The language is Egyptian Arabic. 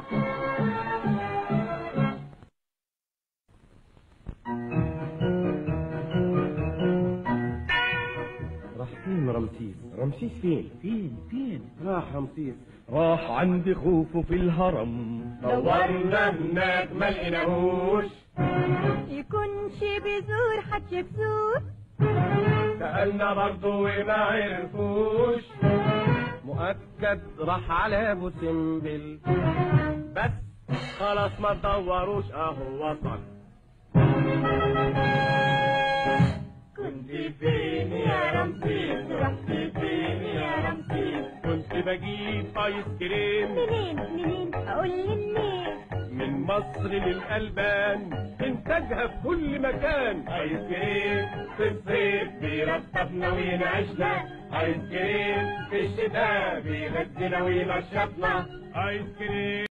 راح فين رمسيس رمسيس فين فين فين راح رمسيس راح عند خوفه في الهرم دورنا هناك ما لقيناهوش يكونش بزور حتشبسوه سألنا برضه وما عرفوش مؤكد راح على ابو سمبل بس خلاص ما تدوروش اهو وصل كنت فين يا رمسيس رحت فين يا رمسيس كنت بجيب ايس كريم منين منين اقول لي منين من مصر للألبان إنتاجها في كل مكان آيس كريم في الصيف بيرطبنا وينعشنا آيس كريم في الشتاء بيغذينا وينشطنا آيس كريم